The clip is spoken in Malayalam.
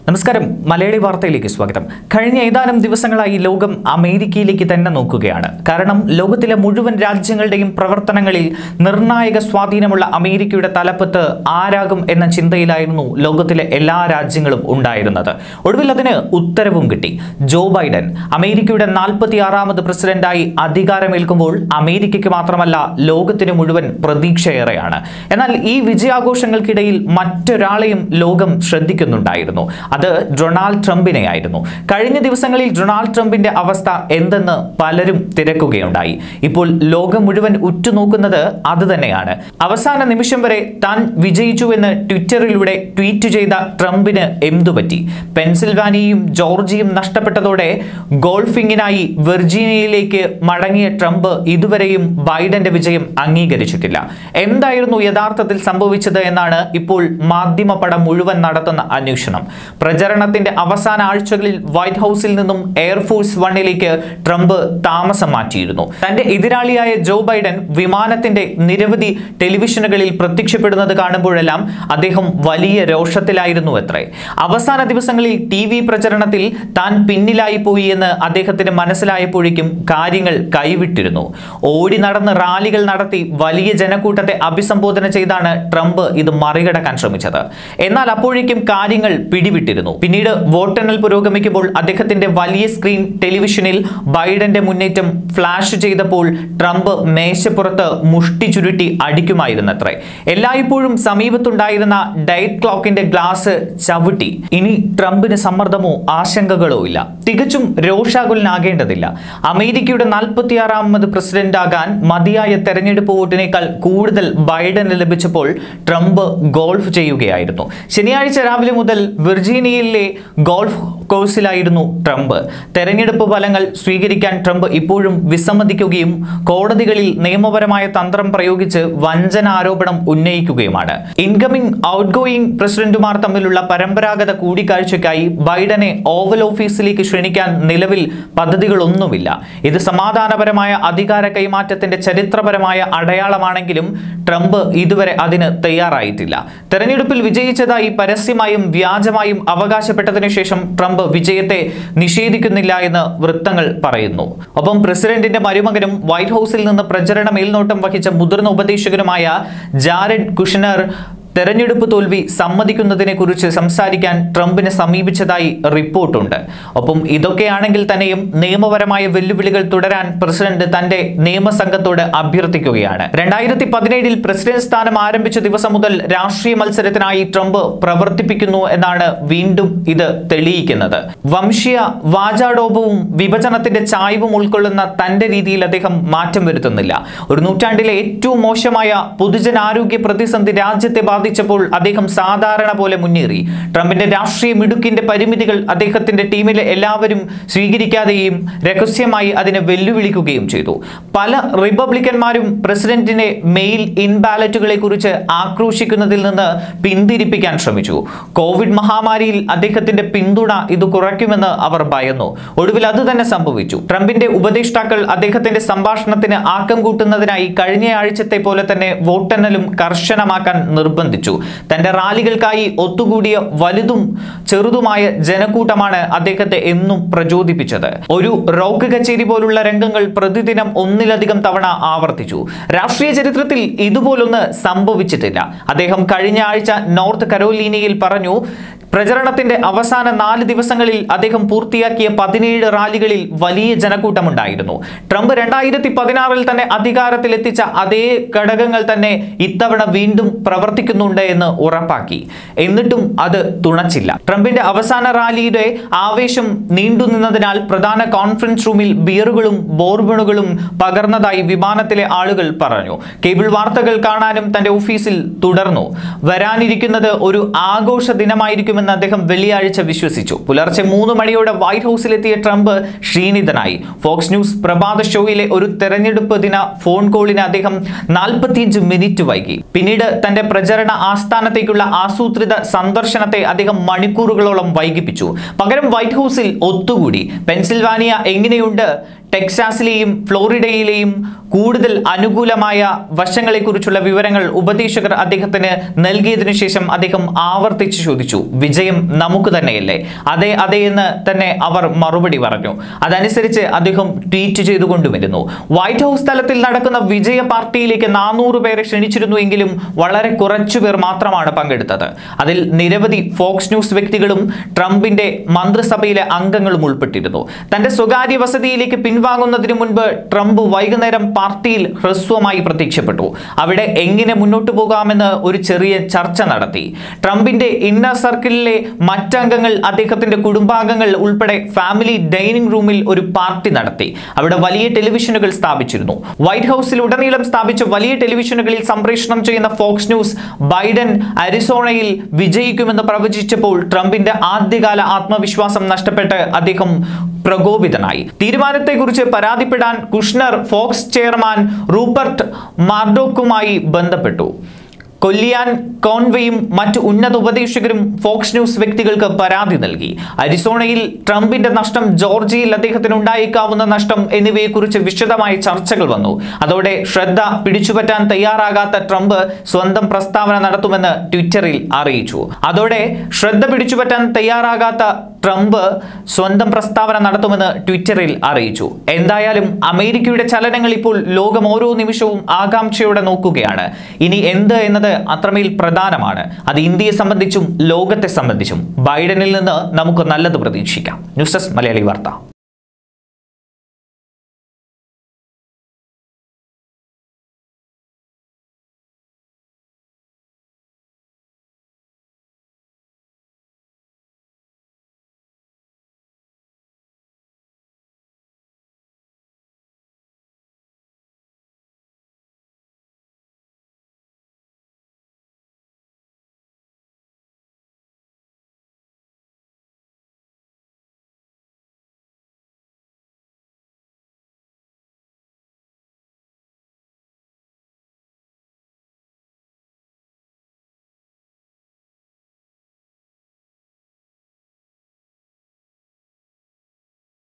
നമസ്കാരം മലയാളി വാർത്തയിലേക്ക് സ്വാഗതം കഴിഞ്ഞ ഏതാനും ദിവസങ്ങളായി ലോകം അമേരിക്കയിലേക്ക് തന്നെ നോക്കുകയാണ് കാരണം ലോകത്തിലെ മുഴുവൻ രാജ്യങ്ങളുടെയും പ്രവർത്തനങ്ങളിൽ നിർണായക സ്വാധീനമുള്ള അമേരിക്കയുടെ തലപ്പത്ത് ആരാകും എന്ന ചിന്തയിലായിരുന്നു ലോകത്തിലെ എല്ലാ രാജ്യങ്ങളും ഉണ്ടായിരുന്നത് ഒടുവിൽ അതിന് ഉത്തരവും കിട്ടി ജോ ബൈഡൻ അമേരിക്കയുടെ നാൽപ്പത്തി ആറാമത് പ്രസിഡന്റായി അധികാരമേൽക്കുമ്പോൾ അമേരിക്കയ്ക്ക് മാത്രമല്ല ലോകത്തിന് മുഴുവൻ പ്രതീക്ഷയേറെയാണ് എന്നാൽ ഈ വിജയാഘോഷങ്ങൾക്കിടയിൽ മറ്റൊരാളെയും ലോകം ശ്രദ്ധിക്കുന്നുണ്ടായിരുന്നു അത് ഡൊണാൾഡ് ട്രംപിനെ ആയിരുന്നു കഴിഞ്ഞ ദിവസങ്ങളിൽ ഡൊണാൾഡ് ട്രംപിന്റെ അവസ്ഥ എന്തെന്ന് പലരും തിരക്കുകയുണ്ടായി ഇപ്പോൾ ലോകം മുഴുവൻ ഉറ്റുനോക്കുന്നത് അത് തന്നെയാണ് അവസാന നിമിഷം വരെ താൻ വിജയിച്ചുവെന്ന് ട്വിറ്ററിലൂടെ ട്വീറ്റ് ചെയ്ത ട്രംപിന് എന്തുപറ്റി പെൻസിൽവാനിയയും ജോർജിയയും നഷ്ടപ്പെട്ടതോടെ ഗോൾഫിങ്ങിനായി വെർജീനിയയിലേക്ക് മടങ്ങിയ ട്രംപ് ഇതുവരെയും ബൈഡന്റെ വിജയം അംഗീകരിച്ചിട്ടില്ല എന്തായിരുന്നു യഥാർത്ഥത്തിൽ സംഭവിച്ചത് എന്നാണ് ഇപ്പോൾ മാധ്യമപടം മുഴുവൻ നടത്തുന്ന അന്വേഷണം പ്രചരണത്തിന്റെ അവസാന ആഴ്ചകളിൽ വൈറ്റ് ഹൗസിൽ നിന്നും എയർഫോഴ്സ് വണ്ണിലേക്ക് ട്രംപ് താമസം മാറ്റിയിരുന്നു തന്റെ എതിരാളിയായ ജോ ബൈഡൻ വിമാനത്തിന്റെ നിരവധി ടെലിവിഷനുകളിൽ പ്രത്യക്ഷപ്പെടുന്നത് കാണുമ്പോഴെല്ലാം അദ്ദേഹം വലിയ രോഷത്തിലായിരുന്നു അത്രേ അവസാന ദിവസങ്ങളിൽ ടി വി പ്രചരണത്തിൽ താൻ പിന്നിലായി പോയി എന്ന് അദ്ദേഹത്തിന് മനസ്സിലായപ്പോഴേക്കും കാര്യങ്ങൾ കൈവിട്ടിരുന്നു ഓടി നടന്ന് റാലികൾ നടത്തി വലിയ ജനക്കൂട്ടത്തെ അഭിസംബോധന ചെയ്താണ് ട്രംപ് ഇത് മറികടക്കാൻ ശ്രമിച്ചത് എന്നാൽ അപ്പോഴേക്കും കാര്യങ്ങൾ പിടിവിട്ടിരുന്നു പിന്നീട് വോട്ടെണ്ണൽ പുരോഗമിക്കുമ്പോൾ അദ്ദേഹത്തിന്റെ വലിയ സ്ക്രീൻ ടെലിവിഷനിൽ ബൈഡന്റെ മുന്നേറ്റം ഫ്ലാഷ് ചെയ്തപ്പോൾ ട്രംപ് മേശപ്പുറത്ത് മുഷ്ടി ചുരുട്ടി അടിക്കുമായിരുന്നത്രേ എല്ലായ്പ്പോഴും സമീപത്തുണ്ടായിരുന്ന ഡയറ്റ് ക്ലോക്കിന്റെ ഗ്ലാസ് ചവിട്ടി ഇനി ട്രംപിന് സമ്മർദ്ദമോ ആശങ്കകളോ ഇല്ല തികച്ചും രോഷാകുലനാകേണ്ടതില്ല അമേരിക്കയുടെ നാൽപ്പത്തിയാറാമത് പ്രസിഡന്റ് ആകാൻ മതിയായ തെരഞ്ഞെടുപ്പ് വോട്ടിനേക്കാൾ കൂടുതൽ ബൈഡന് ലഭിച്ചപ്പോൾ ട്രംപ് ഗോൾഫ് ചെയ്യുകയായിരുന്നു ശനിയാഴ്ച രാവിലെ മുതൽ വിർജീനിയയിലെ ഗോൾഫ് കോഴ്സിലായിരുന്നു ട്രംപ് തെരഞ്ഞെടുപ്പ് ഫലങ്ങൾ സ്വീകരിക്കാൻ ട്രംപ് ഇപ്പോഴും വിസമ്മതിക്കുകയും കോടതികളിൽ നിയമപരമായ തന്ത്രം പ്രയോഗിച്ച് വഞ്ചന ആരോപണം ഉന്നയിക്കുകയുമാണ് ഇൻകമിംഗ് ഔട്ട് ഗോയിങ് പ്രസിഡന്റുമാർ തമ്മിലുള്ള പരമ്പരാഗത കൂടിക്കാഴ്ചയ്ക്കായി ബൈഡനെ ഓവൽ ഓഫീസിലേക്ക് ക്ഷണിക്കാൻ നിലവിൽ പദ്ധതികളൊന്നുമില്ല ഇത് സമാധാനപരമായ അധികാര കൈമാറ്റത്തിന്റെ ചരിത്രപരമായ അടയാളമാണെങ്കിലും ട്രംപ് ഇതുവരെ അതിന് തയ്യാറായിട്ടില്ല തെരഞ്ഞെടുപ്പിൽ വിജയിച്ചതായി പരസ്യമായും വ്യാജമായും അവകാശപ്പെട്ടതിനു ശേഷം ട്രംപ് വിജയത്തെ നിഷേധിക്കുന്നില്ല എന്ന് വൃത്തങ്ങൾ പറയുന്നു ഒപ്പം പ്രസിഡന്റിന്റെ മരുമകനും വൈറ്റ് ഹൗസിൽ നിന്ന് പ്രചരണ മേൽനോട്ടം വഹിച്ച മുതിർന്ന ഉപദേശകനുമായ ജാരഡ് കുഷനർ തെരഞ്ഞെടുപ്പ് തോൽവി സമ്മതിക്കുന്നതിനെ കുറിച്ച് സംസാരിക്കാൻ ട്രംപിനെ സമീപിച്ചതായി റിപ്പോർട്ടുണ്ട് ഒപ്പം ഇതൊക്കെയാണെങ്കിൽ തന്നെയും നിയമപരമായ വെല്ലുവിളികൾ തുടരാൻ പ്രസിഡന്റ് തന്റെ നിയമസംഘത്തോട് അഭ്യർത്ഥിക്കുകയാണ് രണ്ടായിരത്തി പതിനേഴിൽ പ്രസിഡന്റ് സ്ഥാനം ആരംഭിച്ച ദിവസം മുതൽ രാഷ്ട്രീയ മത്സരത്തിനായി ട്രംപ് പ്രവർത്തിപ്പിക്കുന്നു എന്നാണ് വീണ്ടും ഇത് തെളിയിക്കുന്നത് വംശീയ വാചാടോപവും വിഭജനത്തിന്റെ ചായ്വും ഉൾക്കൊള്ളുന്ന തന്റെ രീതിയിൽ അദ്ദേഹം മാറ്റം വരുത്തുന്നില്ല ഒരു നൂറ്റാണ്ടിലെ ഏറ്റവും മോശമായ പൊതുജനാരോഗ്യ പ്രതിസന്ധി രാജ്യത്തെ ബാധിച്ചപ്പോൾ അദ്ദേഹം സാധാരണ പോലെ മുന്നേറി ട്രംപിന്റെ രാഷ്ട്രീയ മിടുക്കിന്റെ പരിമിതികൾ അദ്ദേഹത്തിന്റെ ടീമിലെ എല്ലാവരും സ്വീകരിക്കാതെയും രഹസ്യമായി അതിനെ വെല്ലുവിളിക്കുകയും ചെയ്തു പല റിപ്പബ്ലിക്കന്മാരും പ്രസിഡന്റിനെ മെയിൽ ഇൻ ബാലറ്റുകളെ കുറിച്ച് ആക്രോശിക്കുന്നതിൽ നിന്ന് പിന്തിരിപ്പിക്കാൻ ശ്രമിച്ചു കോവിഡ് മഹാമാരിയിൽ അദ്ദേഹത്തിന്റെ പിന്തുണ ഇത് കുറയ്ക്കുമെന്ന് അവർ ഭയന്നു ഒടുവിൽ അത് തന്നെ സംഭവിച്ചു ട്രംപിന്റെ ഉപദേഷ്ടാക്കൾ അദ്ദേഹത്തിന്റെ സംഭാഷണത്തിന് ആക്കം കൂട്ടുന്നതിനായി കഴിഞ്ഞ ആഴ്ചത്തെ പോലെ തന്നെ വോട്ടെണ്ണലും കർശനമാക്കാൻ നിർബന്ധിച്ചു തന്റെ റാലികൾക്കായി ഒത്തുകൂടിയ വലുതും ചെറുതുമായ ജനക്കൂട്ടമാണ് അദ്ദേഹത്തെ എന്നും പ്രചോദിപ്പിച്ചത് ഒരു റോക്ക് കച്ചേരി പോലുള്ള രംഗങ്ങൾ പ്രതിദിനം ഒന്നിലധികം തവണ ആവർത്തിച്ചു രാഷ്ട്രീയ ചരിത്രത്തിൽ ഇതുപോലൊന്ന് സംഭവിച്ചിട്ടില്ല അദ്ദേഹം കഴിഞ്ഞ ആഴ്ച നോർത്ത് കരോലീനയിൽ പറഞ്ഞു പ്രചരണത്തിന്റെ അവസാന നാല് ദിവസങ്ങളിൽ അദ്ദേഹം പൂർത്തിയാക്കിയ പതിനേഴ് റാലികളിൽ വലിയ ജനക്കൂട്ടമുണ്ടായിരുന്നു ട്രംപ് രണ്ടായിരത്തി പതിനാറിൽ തന്നെ അധികാരത്തിലെത്തിച്ച അതേ ഘടകങ്ങൾ തന്നെ ഇത്തവണ വീണ്ടും പ്രവർത്തിക്കുന്നുണ്ട് എന്ന് ഉറപ്പാക്കി എന്നിട്ടും അത് തുണച്ചില്ല ട്രംപിന്റെ അവസാന റാലിയുടെ ആവേശം നീണ്ടുനിന്നതിനാൽ പ്രധാന കോൺഫറൻസ് റൂമിൽ ബിയറുകളും ബോർബണുകളും പകർന്നതായി വിമാനത്തിലെ ആളുകൾ പറഞ്ഞു കേബിൾ വാർത്തകൾ കാണാനും തന്റെ ഓഫീസിൽ തുടർന്നു വരാനിരിക്കുന്നത് ഒരു ആഘോഷ ദിനമായിരിക്കുമെന്ന് അദ്ദേഹം വെള്ളിയാഴ്ച വിശ്വസിച്ചു പുലർച്ചെ മൂന്ന് മണിയോടെ വൈറ്റ് ഹൗസിലെത്തിയ ട്രംപ് ക്ഷീണിതനായി ഫോക്സ് ന്യൂസ് പ്രഭാത ഷോയിലെ ഒരു തെരഞ്ഞെടുപ്പ് ദിന ഫോൺ കോളിന് അദ്ദേഹം നാൽപ്പത്തിയഞ്ച് മിനിറ്റ് വൈകി പിന്നീട് തന്റെ പ്രചരണ ആസ്ഥാനത്തേക്കുള്ള ആസൂത്രിത സന്ദർശനത്തെ അദ്ദേഹം മണിക്കൂറുകളോളം വൈകിപ്പിച്ചു പകരം വൈറ്റ് ഹൗസിൽ ഒത്തുകൂടി പെൻസിൽവാനിയ എങ്ങനെയുണ്ട് ടെക്സാസിലെയും ഫ്ലോറിഡയിലെയും കൂടുതൽ അനുകൂലമായ വശങ്ങളെക്കുറിച്ചുള്ള വിവരങ്ങൾ ഉപദേശകർ അദ്ദേഹത്തിന് നൽകിയതിനു ശേഷം അദ്ദേഹം ആവർത്തിച്ച് ചോദിച്ചു വിജയം നമുക്ക് തന്നെയല്ലേ അതെ അതെ എന്ന് തന്നെ അവർ മറുപടി പറഞ്ഞു അതനുസരിച്ച് അദ്ദേഹം ട്വീറ്റ് ചെയ്തുകൊണ്ടുവരുന്നു വൈറ്റ് ഹൗസ് തലത്തിൽ നടക്കുന്ന വിജയ പാർട്ടിയിലേക്ക് നാനൂറ് പേരെ ക്ഷണിച്ചിരുന്നുവെങ്കിലും വളരെ കുറച്ചുപേർ മാത്രമാണ് പങ്കെടുത്തത് അതിൽ നിരവധി ഫോക്സ് ന്യൂസ് വ്യക്തികളും ട്രംപിന്റെ മന്ത്രിസഭയിലെ അംഗങ്ങളും ഉൾപ്പെട്ടിരുന്നു തന്റെ സ്വകാര്യ വസതിയിലേക്ക് പിൻവാങ്ങുന്നതിന് മുൻപ് ട്രംപ് വൈകുന്നേരം പാർട്ടിയിൽ ഹ്രസ്വമായി പ്രത്യക്ഷപ്പെട്ടു അവിടെ എങ്ങനെ മുന്നോട്ട് പോകാമെന്ന് ഒരു ചെറിയ ചർച്ച നടത്തി ട്രംപിന്റെ ഇന്നർ സർക്കിളിലെ മറ്റംഗങ്ങൾ അദ്ദേഹത്തിന്റെ കുടുംബാംഗങ്ങൾ ഉൾപ്പെടെ ഫാമിലി ഡൈനിങ് റൂമിൽ ഒരു പാർട്ടി നടത്തി അവിടെ വലിയ ടെലിവിഷനുകൾ സ്ഥാപിച്ചിരുന്നു വൈറ്റ് ഹൗസിൽ ഉടനീളം സ്ഥാപിച്ച വലിയ ടെലിവിഷനുകളിൽ സംപ്രേഷണം ചെയ്യുന്ന ഫോക്സ് ന്യൂസ് ബൈഡൻ അരിസോണയിൽ വിജയിക്കുമെന്ന് പ്രവചിച്ചപ്പോൾ ട്രംപിന്റെ ആദ്യകാല ആത്മവിശ്വാസം നഷ്ടപ്പെട്ട് അദ്ദേഹം പ്രകോപിതനായി തീരുമാനത്തെക്കുറിച്ച് പരാതിപ്പെടാൻ കുഷ്ണർ ഫോക്സ് ചെയർമാൻ റൂപ്പർട്ട് മാർഡോക്കുമായി ബന്ധപ്പെട്ടു കൊല്ലിയാൻ കോൺവേയും മറ്റ് ഉന്നത ഉപദേശകരും ഫോക്സ് ന്യൂസ് വ്യക്തികൾക്ക് പരാതി നൽകി അരിസോണയിൽ ട്രംപിന്റെ നഷ്ടം ജോർജിയയിൽ അദ്ദേഹത്തിന് ഉണ്ടായേക്കാവുന്ന നഷ്ടം എന്നിവയെക്കുറിച്ച് വിശദമായ ചർച്ചകൾ വന്നു അതോടെ ശ്രദ്ധ പിടിച്ചുപറ്റാൻ തയ്യാറാകാത്ത ട്രംപ് സ്വന്തം പ്രസ്താവന നടത്തുമെന്ന് ട്വിറ്ററിൽ അറിയിച്ചു അതോടെ ശ്രദ്ധ പിടിച്ചുപറ്റാൻ തയ്യാറാകാത്ത ട്രംപ് സ്വന്തം പ്രസ്താവന നടത്തുമെന്ന് ട്വിറ്ററിൽ അറിയിച്ചു എന്തായാലും അമേരിക്കയുടെ ചലനങ്ങൾ ഇപ്പോൾ ലോകം ഓരോ നിമിഷവും ആകാംക്ഷയോടെ നോക്കുകയാണ് ഇനി എന്ത് എന്നത് അത്രമേൽ പ്രധാനമാണ് അത് ഇന്ത്യയെ സംബന്ധിച്ചും ലോകത്തെ സംബന്ധിച്ചും ബൈഡനിൽ നിന്ന് നമുക്ക് നല്ലത് പ്രതീക്ഷിക്കാം ന്യൂസ് ഡെസ്ക് മലയാളി വാർത്ത